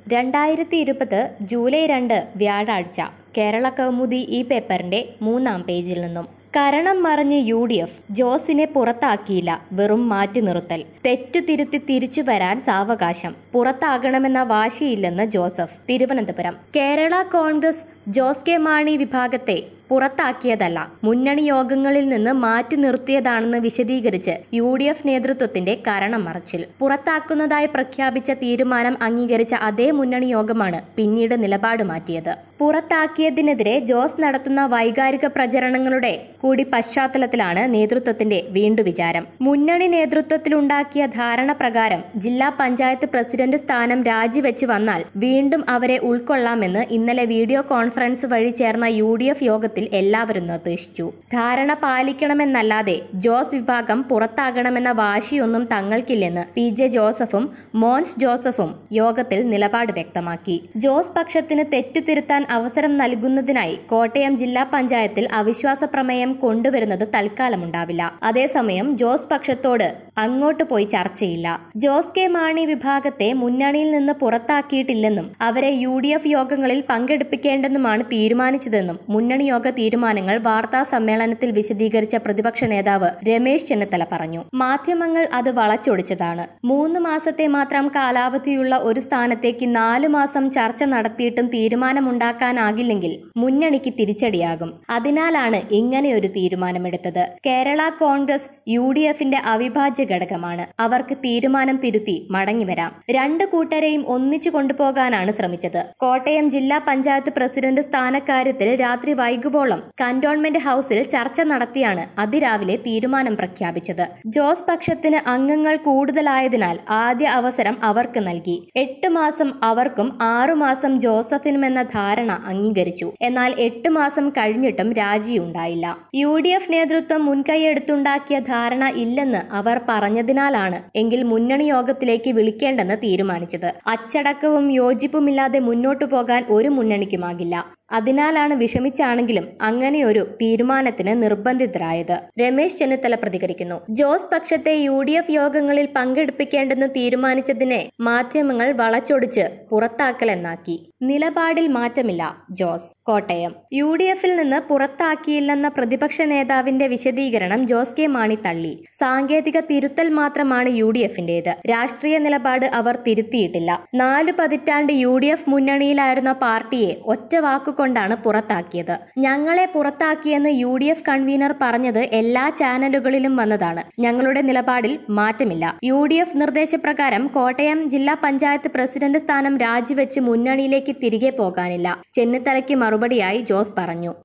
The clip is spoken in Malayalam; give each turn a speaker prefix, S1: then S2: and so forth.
S1: രണ്ടായിരത്തി ഇരുപത് ജൂലൈ രണ്ട് വ്യാഴാഴ്ച കേരള കൗമുദി ഈ പേപ്പറിന്റെ മൂന്നാം പേജിൽ നിന്നും കരണം മറിഞ്ഞ് യു ഡി എഫ് ജോസിനെ പുറത്താക്കിയില്ല വെറും മാറ്റി നിർത്തൽ തെറ്റു തിരുത്തി തിരിച്ചു വരാൻ സാവകാശം പുറത്താകണമെന്ന വാശിയില്ലെന്ന് Joseph Thiruvananthapuram Kerala Congress Jose K Mani വിഭാഗത്തെ പുറത്താക്കിയതല്ല മുന്നണി യോഗങ്ങളിൽ നിന്ന് മാറ്റി നിർത്തിയതാണെന്ന് വിശദീകരിച്ച് യു ഡി എഫ് നേതൃത്വത്തിന്റെ കരണം മറച്ചിൽ പുറത്താക്കുന്നതായി പ്രഖ്യാപിച്ച തീരുമാനം അംഗീകരിച്ച അതേ മുന്നണി യോഗമാണ് പിന്നീട് നിലപാട് മാറ്റിയത് പുറത്താക്കിയതിനെതിരെ ജോസ് നടത്തുന്ന വൈകാരിക പ്രചരണങ്ങളുടെ കൂടി പശ്ചാത്തലത്തിലാണ് നേതൃത്വത്തിന്റെ വീണ്ടു വിചാരം മുന്നണി നേതൃത്വത്തിലുണ്ടാക്കിയ ധാരണ പ്രകാരം ജില്ലാ പഞ്ചായത്ത് പ്രസിഡന്റ് സ്ഥാനം രാജിവെച്ച് വന്നാൽ വീണ്ടും അവരെ ഉൾക്കൊള്ളാമെന്ന് ഇന്നലെ വീഡിയോ കോൺഫറൻസ് വഴി ചേർന്ന യു ഡി എഫ് യോഗത്തിൽ എല്ലാവരും നിർദ്ദേശിച്ചു ധാരണ പാലിക്കണമെന്നല്ലാതെ ജോസ് വിഭാഗം പുറത്താകണമെന്ന വാശിയൊന്നും തങ്ങൾക്കില്ലെന്ന് പി ജെ ജോസഫും മോൻസ് ജോസഫും യോഗത്തിൽ നിലപാട് വ്യക്തമാക്കി ജോസ് പക്ഷത്തിന് തെറ്റുതിരുത്താൻ അവസരം നൽകുന്നതിനായി കോട്ടയം ജില്ലാ പഞ്ചായത്തിൽ അവിശ്വാസ പ്രമേയം കൊണ്ടുവരുന്നത് തൽക്കാലമുണ്ടാവില്ല അതേസമയം ജോസ് പക്ഷത്തോട് അങ്ങോട്ട് പോയി ചർച്ചയില്ല ജോസ് കെ മാണി വിഭാഗത്തെ മുന്നണിയിൽ നിന്ന് പുറത്താക്കിയിട്ടില്ലെന്നും അവരെ യു ഡി എഫ് യോഗങ്ങളിൽ പങ്കെടുപ്പിക്കേണ്ടെന്നുമാണ് തീരുമാനിച്ചതെന്നും മുന്നണി യോഗ തീരുമാനങ്ങൾ വാർത്താ സമ്മേളനത്തിൽ വിശദീകരിച്ച പ്രതിപക്ഷ നേതാവ് രമേശ് ചെന്നിത്തല പറഞ്ഞു മാധ്യമങ്ങൾ അത് വളച്ചൊടിച്ചതാണ് മൂന്ന് മാസത്തെ മാത്രം കാലാവധിയുള്ള ഒരു സ്ഥാനത്തേക്ക് നാലു മാസം ചർച്ച നടത്തിയിട്ടും തീരുമാനമുണ്ടാക്കാനാകില്ലെങ്കിൽ മുന്നണിക്ക് തിരിച്ചടിയാകും അതിനാലാണ് ഇങ്ങനെയൊരു തീരുമാനമെടുത്തത് കേരള കോൺഗ്രസ് യു ഡി എഫിന്റെ അവിഭാജ്യ ഘടകമാണ് അവർക്ക് തീരുമാനം തിരുത്തി മടങ്ങിവരാം രണ്ട് കൂട്ടരെയും ഒന്നിച്ചു കൊണ്ടുപോകാനാണ് ശ്രമിച്ചത് കോട്ടയം ജില്ലാ പഞ്ചായത്ത് പ്രസിഡന്റ് സ്ഥാനക്കാര്യത്തിൽ രാത്രി വൈകുവോളം കന്റോൺമെന്റ് ഹൌസിൽ ചർച്ച നടത്തിയാണ് അതിരാവിലെ തീരുമാനം പ്രഖ്യാപിച്ചത് ജോസ് പക്ഷത്തിന് അംഗങ്ങൾ കൂടുതലായതിനാൽ ആദ്യ അവസരം അവർക്ക് നൽകി എട്ട് മാസം അവർക്കും ആറുമാസം ജോസഫിനുമെന്ന ധാരണ അംഗീകരിച്ചു എന്നാൽ എട്ട് മാസം കഴിഞ്ഞിട്ടും രാജിയുണ്ടായില്ല യു ഡി എഫ് നേതൃത്വം മുൻകൈയെടുത്തുണ്ടാക്കിയ ധാരണ ഇല്ലെന്ന് അവർ പറഞ്ഞതിനാലാണ് എങ്കിൽ മുന്നണി യോഗത്തിലേക്ക് വിളിക്കേണ്ടെന്ന് തീരുമാനിച്ചത് അച്ചടക്കവും യോജിപ്പുമില്ലാതെ മുന്നോട്ടു പോകാൻ ഒരു മുന്നണിക്കുമാകില്ല അതിനാലാണ് വിഷമിച്ചാണെങ്കിലും അങ്ങനെയൊരു തീരുമാനത്തിന് നിർബന്ധിതരായത് രമേശ് ചെന്നിത്തല പ്രതികരിക്കുന്നു ജോസ് പക്ഷത്തെ യു ഡി എഫ് യോഗങ്ങളിൽ പങ്കെടുപ്പിക്കേണ്ടെന്ന് തീരുമാനിച്ചതിനെ മാധ്യമങ്ങൾ വളച്ചൊടിച്ച് പുറത്താക്കലെന്നാക്കി നിലപാടിൽ മാറ്റമില്ല ജോസ് കോട്ടയം യു ഡി എഫിൽ നിന്ന് പുറത്താക്കിയില്ലെന്ന പ്രതിപക്ഷ നേതാവിന്റെ വിശദീകരണം ജോസ് കെ മാണി തള്ളി സാങ്കേതിക തിരുത്തൽ മാത്രമാണ് യു ഡി എഫിന്റേത് രാഷ്ട്രീയ നിലപാട് അവർ തിരുത്തിയിട്ടില്ല നാലു പതിറ്റാണ്ട് യു ഡി എഫ് മുന്നണിയിലായിരുന്ന പാർട്ടിയെ ഒറ്റ വാക്കുകൊണ്ടാണ് പുറത്താക്കിയത് ഞങ്ങളെ പുറത്താക്കിയെന്ന് യു ഡി എഫ് കൺവീനർ പറഞ്ഞത് എല്ലാ ചാനലുകളിലും വന്നതാണ് ഞങ്ങളുടെ നിലപാടിൽ മാറ്റമില്ല യു ഡി എഫ് നിർദ്ദേശപ്രകാരം കോട്ടയം ജില്ലാ പഞ്ചായത്ത് പ്രസിഡന്റ് സ്ഥാനം രാജിവെച്ച് മുന്നണിയിലേക്ക് തിരികെ പോകാനില്ല ചെന്നിത്തലയ്ക്ക് മറുപടിയായി ജോസ് പറഞ്ഞു